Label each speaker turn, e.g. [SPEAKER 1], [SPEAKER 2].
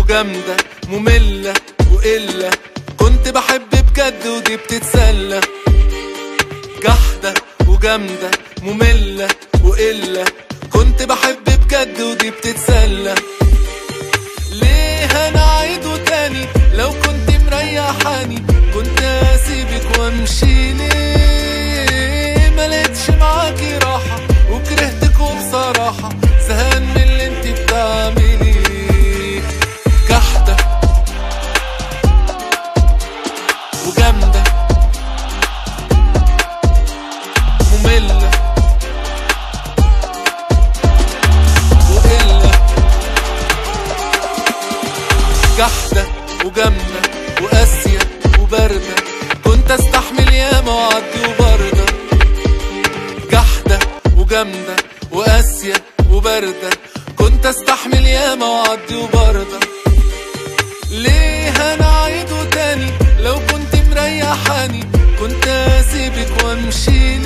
[SPEAKER 1] وجامدة مملة وقلة كنت بحب بجد ودي بتتسلى جحدة وجامدة مملة وقلة كنت بحب بجد ودي بتتسلى ليه هنعيده تاني لو كنت مريحاني كنت اسيبك وامشي ليه ملقتش معاكي راحة وكرهتك وبصراحة زهقان من اللي انت بتعمليه جحدة وجامدة مملة وقلة جحدة وجامدة وقاسية وباردة كنت استحمل ياما وعدي وباردة جحدة وجامدة وقاسية وباردة كنت استحمل ياما وعدي وباردة ليه هنعيده تاني لو كنت مريحاني كنت اسيبك وامشي